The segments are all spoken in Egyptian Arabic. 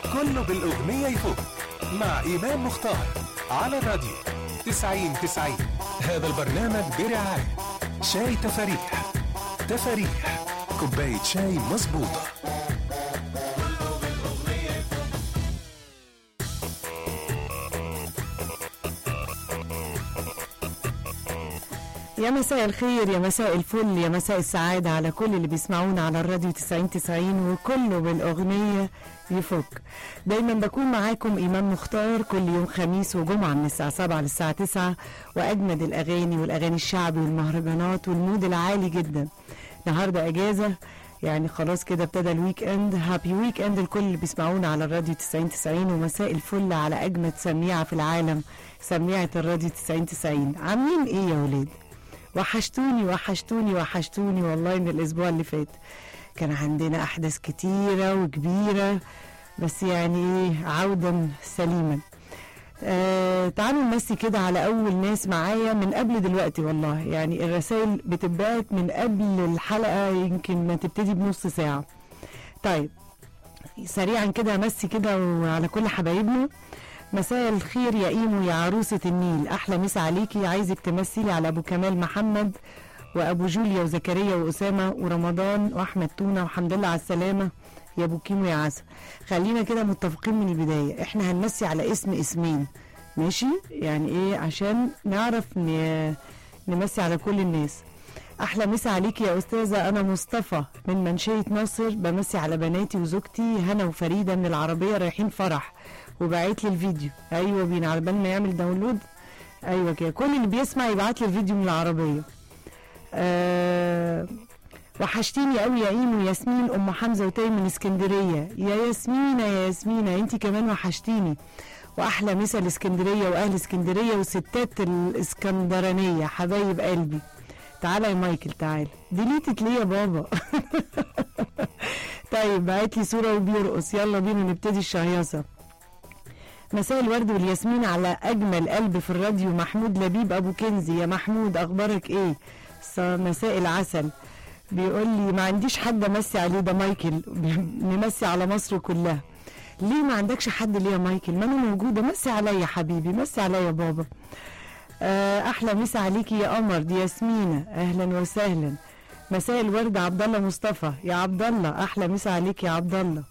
كله بالأغنية يفوق مع إمام مختار على الراديو 90 90 هذا البرنامج برعاية شاي تفاريح تفاريح كوباية شاي مظبوطة يا مساء الخير يا مساء الفل يا مساء السعادة على كل اللي بيسمعونا على الراديو 90 90 وكله بالأغنية يفك دايما بكون معاكم إمام مختار كل يوم خميس وجمعة من الساعة 7 للساعة 9 وأجمد الأغاني والأغاني الشعبي والمهرجانات والمود العالي جدا النهاردة أجازة يعني خلاص كده ابتدى الويك اند هابي ويك اند الكل اللي بيسمعونا على الراديو 90 90 ومساء الفل على أجمد سميعة في العالم سميعة الراديو 90 90 عاملين إيه يا ولاد؟ وحشتوني وحشتوني وحشتوني والله من الاسبوع اللي فات كان عندنا احداث كتيره وكبيره بس يعني ايه عودا سليما آه تعالوا نمسي كده على اول ناس معايا من قبل دلوقتي والله يعني الرسائل بتتبعت من قبل الحلقه يمكن ما تبتدي بنص ساعه طيب سريعا كده امسي كده وعلى كل حبايبنا مساء الخير يا ايمو يا عروسة النيل احلى مسا عليكي عايزك تمثلي على ابو كمال محمد وابو جوليا وزكريا واسامه ورمضان واحمد تونه والحمد لله على السلامه يا ابو كيمو يا عسل خلينا كده متفقين من البدايه احنا هنمسي على اسم اسمين ماشي يعني ايه عشان نعرف ن... نمسي على كل الناس احلى مسا عليكي يا استاذه انا مصطفى من منشيه ناصر بمسي على بناتي وزوجتي هنا وفريده من العربيه رايحين فرح وبعت لي الفيديو ايوه بينا على بال ما يعمل داونلود ايوه كده كل اللي بيسمع يبعت لي الفيديو من العربيه أه وحشتيني قوي يا ايمو ياسمين ام حمزه وتاي من اسكندريه يا ياسمينه يا ياسمينه انت كمان وحشتيني واحلى مسا الاسكندريه واهل اسكندريه والستات الاسكندرانيه حبايب قلبي تعالى يا مايكل تعالى ديليتت ليه يا بابا طيب بعت لي صوره وبيرقص يلا بينا نبتدي الشهيصه مساء الورد والياسمين على اجمل قلب في الراديو محمود لبيب ابو كنزي يا محمود اخبارك ايه مساء العسل بيقول لي ما عنديش حد امسي عليه ده مايكل نمسي على مصر كلها ليه ما عندكش حد ليه يا مايكل ما انا موجوده مسي عليا حبيبي مسي عليا يا بابا احلى مسا عليكي يا قمر دي ياسمينه اهلا وسهلا مساء الورد عبد الله مصطفى يا عبد الله احلى مسا عليك يا عبد الله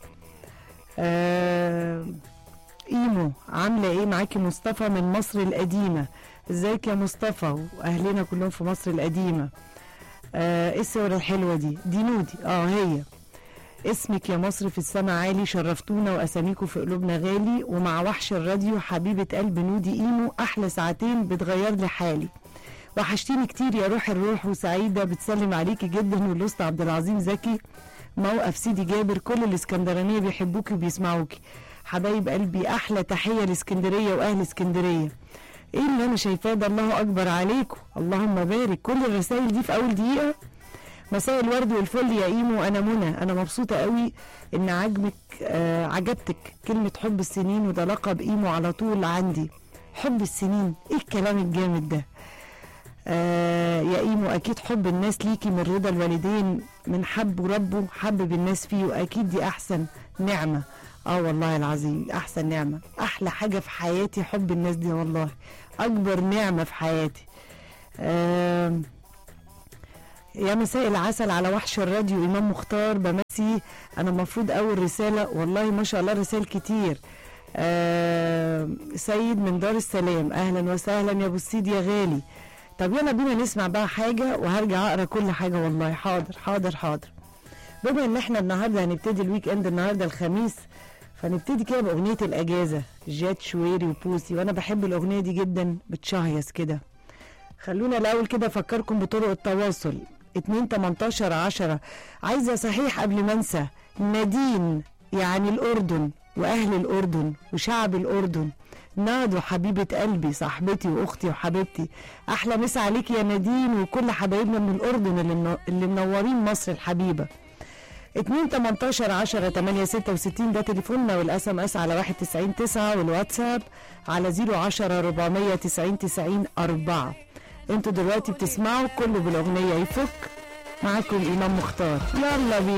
أه ايمو عامله ايه معاكي مصطفى من مصر القديمه ازيك يا مصطفى واهلنا كلهم في مصر القديمه آه ايه الصور الحلوه دي دي نودي اه هي اسمك يا مصر في السما عالي شرفتونا واساميكم في قلوبنا غالي ومع وحش الراديو حبيبه قلب نودي ايمو احلى ساعتين بتغير لي حالي وحشتيني كتير يا روح الروح وسعيده بتسلم عليكي جدا والاسطى عبد العظيم زكي موقف سيدي جابر كل الاسكندرانيه بيحبوكي وبيسمعوكي حبايب قلبي احلى تحيه لاسكندريه واهل اسكندريه ايه اللي انا شايفاه ده الله اكبر عليكم اللهم بارك كل الرسائل دي في اول دقيقه مساء الورد والفل يا ايمو انا منى انا مبسوطه قوي ان عجبك آه عجبتك كلمه حب السنين وده لقب ايمو على طول عندي حب السنين ايه الكلام الجامد ده آه يا ايمو اكيد حب الناس ليكي من رضا الوالدين من حب ربه حبب الناس فيه واكيد دي احسن نعمه اه والله العظيم احسن نعمه احلى حاجه في حياتي حب الناس دي والله اكبر نعمه في حياتي آه يا مساء العسل على وحش الراديو امام مختار بمسي انا المفروض اول رساله والله ما شاء الله رسائل كتير آه سيد من دار السلام اهلا وسهلا يا ابو السيد يا غالي طب يلا بينا نسمع بقى حاجه وهرجع اقرا كل حاجه والله حاضر حاضر حاضر بما ان احنا النهارده هنبتدي الويك اند النهارده الخميس فنبتدي كده باغنيه الاجازه جات شويري وبوسي وانا بحب الاغنيه دي جدا بتشهيص كده خلونا الاول كده افكركم بطرق التواصل 2 18 10 عايزه صحيح قبل ما انسى نادين يعني الاردن واهل الاردن وشعب الاردن نادوا حبيبة قلبي صاحبتي واختي وحبيبتي احلى مسا عليك يا نادين وكل حبايبنا من الاردن اللي, اللي منورين مصر الحبيبه 2 18 10 8 66 ده تليفوننا والاس ام اس على 1 9 والواتساب على 010 490 90 4 انتوا دلوقتي بتسمعوا كله بالاغنيه يفك معاكم امام مختار يلا بينا